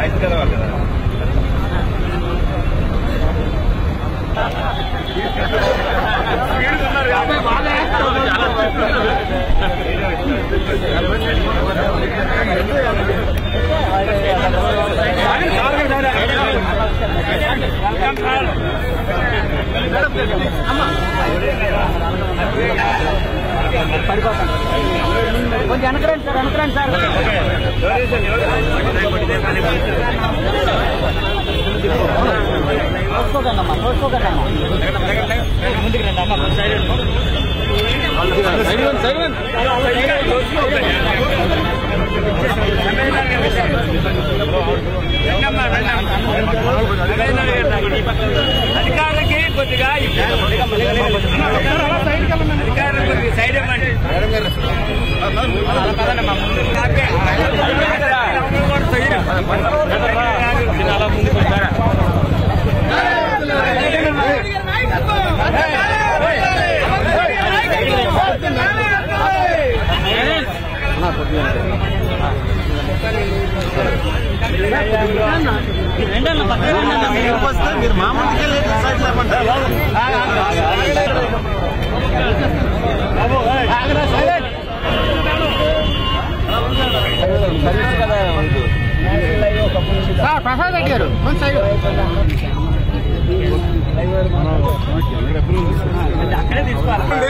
కొంచెం వెనకరండి sir వెనకరండి sir చూసుకోకండి అమ్మా చూసుకోకండి అమ్మా ముందుకు రండి అమ్మా కొంచెం సైడ్ అధికారులకి కొద్దిగా అధికారులకు కొద్దిగా సైడ్ ఇవ్వండి పదనమ్మా, ముందుకు రాకే. అలా ముందుకు వచ్చారా రెండన్న పక్కన మీరు మామూలుగా లేదు సైడ్ లేమంటారు ప్రసాద్ రెడ్డి గారు కొంచెం సైడ్ అక్కడే తీసుకోవాలి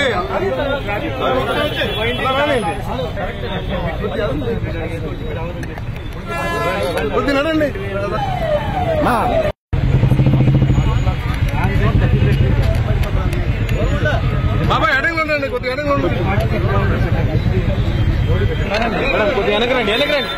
కొద్ది నడండి బాబాయ్ అడగలు ఉండండి కొద్దిగా అడగలు ఉండండి కొద్దిగా వెనకరండి వెనకరండి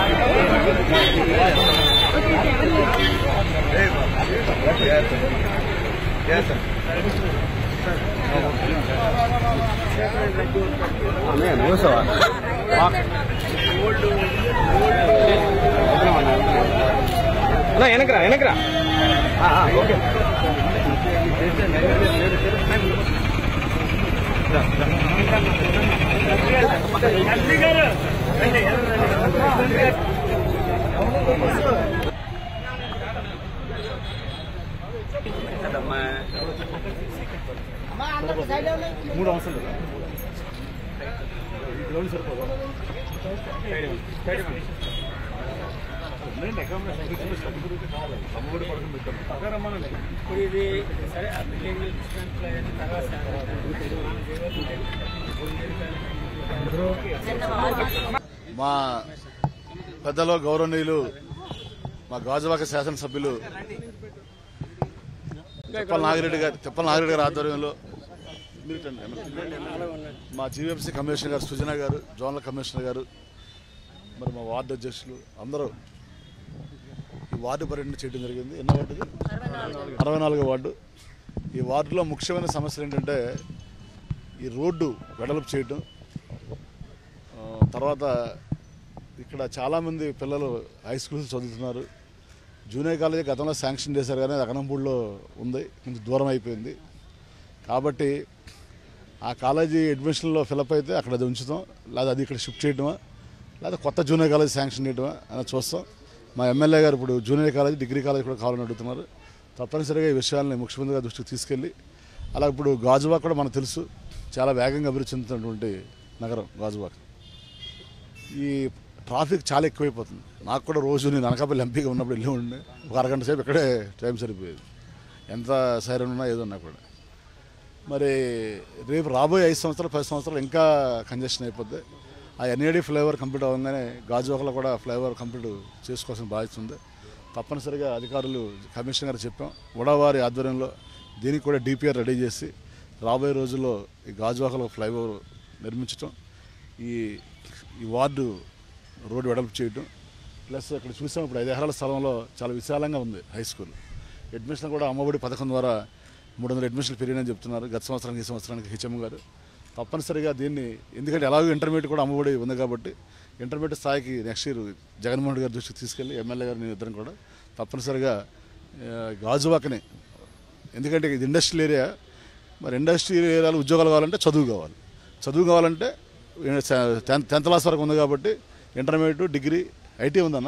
వెనకరా వెనకరా ఓకే మూడు అవసరం లేదా గ్రౌండ్ సరిపోదా అమ్మఒడి పథకం పెట్టాం అదే రమ్మనండి ఇది సరే ఆ బిల్డింగ్ డిస్టెన్స్ అయిన తర్వాత మా పెద్దలో గౌరవనీయులు మా గాజువాక శాసనసభ్యులు తిప్పల నాగిరెడ్డి గారు తిప్పల నాగిరెడ్డి గారి ఆధ్వర్యంలో మీరు ఇటండి, ఎమ్మెల్యే. మా జీవీఎంసీ కమిషనర్ గారు సుజన గారు జోనల్ కమిషనర్ గారు మరి మా వార్డు అధ్యక్షులు అందరూ ఈ వార్డు పర్యటన చేయడం జరిగింది ఎన్నో వార్డు ఇది? అరవై నాలుగో వార్డు ఈ వార్డులో ముఖ్యమైన సమస్యలు ఏంటంటే ఈ రోడ్డు వెడల్పు చేయటం ఆ, తర్వాత ఇక్కడ చాలామంది పిల్లలు హై స్కూల్స్ చదువుతున్నారు జూనియర్ కాలేజీ గతంలో శాంక్షన్ చేశారు కానీ అది అకనంపూడిలో ఉంది కొంచెం దూరం అయిపోయింది కాబట్టి ఆ కాలేజీ అడ్మిషన్లో ఫిలప్ అయితే అక్కడ అది ఉంచుతాం లేదా అది ఇక్కడ షిఫ్ట్ చేయడమా లేదా కొత్త జూనియర్ కాలేజ్ శాంక్షన్ చేయడమా అని చూస్తాం మా ఎమ్మెల్యే గారు ఇప్పుడు జూనియర్ కాలేజ్ డిగ్రీ కాలేజ్ కూడా కావాలని అడుగుతున్నారు తప్పనిసరిగా ఈ విషయాలని ముఖ్యమంత్రి గారి దృష్టికి తీసుకెళ్ళి అలా ఇప్పుడు గాజువాక్ కూడా మనకు తెలుసు చాలా వేగంగా అభివృద్ధి చెందుతున్నటువంటి నగరం గాజువాక్ ఈ ట్రాఫిక్ చాలా ఎక్కువైపోతుంది నాకు కూడా రోజు నేను అనకాపల్లి ఎంపీగా ఉన్నప్పుడు వెళ్ళి ఉండే ఒక అరగంట సేపు ఇక్కడే టైం సరిపోయేది ఎంత సైరన్ ఉన్నా ఏదో ఉన్నా కూడా మరి రేపు రాబోయే ఐదు సంవత్సరాలు పది సంవత్సరాలు ఇంకా కంజెషన్ అయిపోద్ది ఆ ఎన్ఏడి ఫ్లేవర్ కంప్లీట్ అవ్వగానే గాజువాకలో కూడా ఫ్లేవర్ కంప్లీట్ చేసుకోవాల్సిన బాధ్యత ఉంది తప్పనిసరిగా అధికారులు కమిషనర్ గారు చెప్పాం ఉడవారి ఆధ్వర్యంలో దీనికి కూడా డిపిఆర్ రెడీ చేసి రాబోయే రోజుల్లో ఈ గాజువాకలో ఫ్లైఓవర్ నిర్మించటం ఈ ఈ వార్డు రోడ్డు వెడల్పు చేయటం ప్లస్ ఇక్కడ చూసాం ఇప్పుడు ఐదు ఎకరాల స్థలంలో చాలా విశాలంగా ఉంది హై స్కూల్ అడ్మిషన్ కూడా అమ్మఒడి పథకం ద్వారా మూడు వందల అడ్మిషన్లు పెరిగినాయని చెప్తున్నారు గత సంవత్సరానికి ఈ సంవత్సరానికి హెచ్ఎం గారు తప్పనిసరిగా దీన్ని ఎందుకంటే ఎలాగో ఇంటర్మీడియట్ కూడా అమ్మఒడి ఉంది కాబట్టి ఇంటర్మీడియట్ స్థాయికి నెక్స్ట్ ఇయర్ జగన్మోహన్ రెడ్డి గారి దృష్టికి తీసుకెళ్ళి ఎమ్మెల్యే గారు నేను ఇద్దరం కూడా తప్పనిసరిగా ఆ, గాజువాకని ఎందుకంటే ఇది ఇండస్ట్రియల్ ఏరియా మరి ఇండస్ట్రియల్ ఏరియాలో ఉద్యోగాలు కావాలంటే చదువు కావాలి చదువు కావాలంటే టెన్త్ టెన్త్ క్లాస్ వరకు ఉంది కాబట్టి ఇంటర్మీడియట్ డిగ్రీ ఐటీ ఉందన్న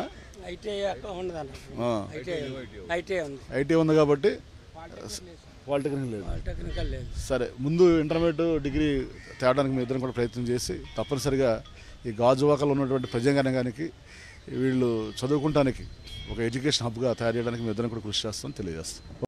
ఐటీఐ ఉండదన్న ఆ, ఐటీఐ ఐటీఐ ఉంది ఐటీ ఉంది కాబట్టి పాలిటెక్నిక్ లేదు టెక్నికల్ లేదు సరే ముందు ఇంటర్మీడియట్ డిగ్రీ తేవడానికి మీ ఇద్దరం కూడా ప్రయత్నం చేసి తప్పనిసరిగా ఈ గాజువాకలో ఉన్నటువంటి ప్రజాంగణానికి వీళ్ళు చదువుకుంటానికి ఒక ఎడ్యుకేషన్ హబ్గా తయారు చేయడానికి మీ ఇద్దరం కూడా కృషి చేస్తాం తెలియజేస్తాం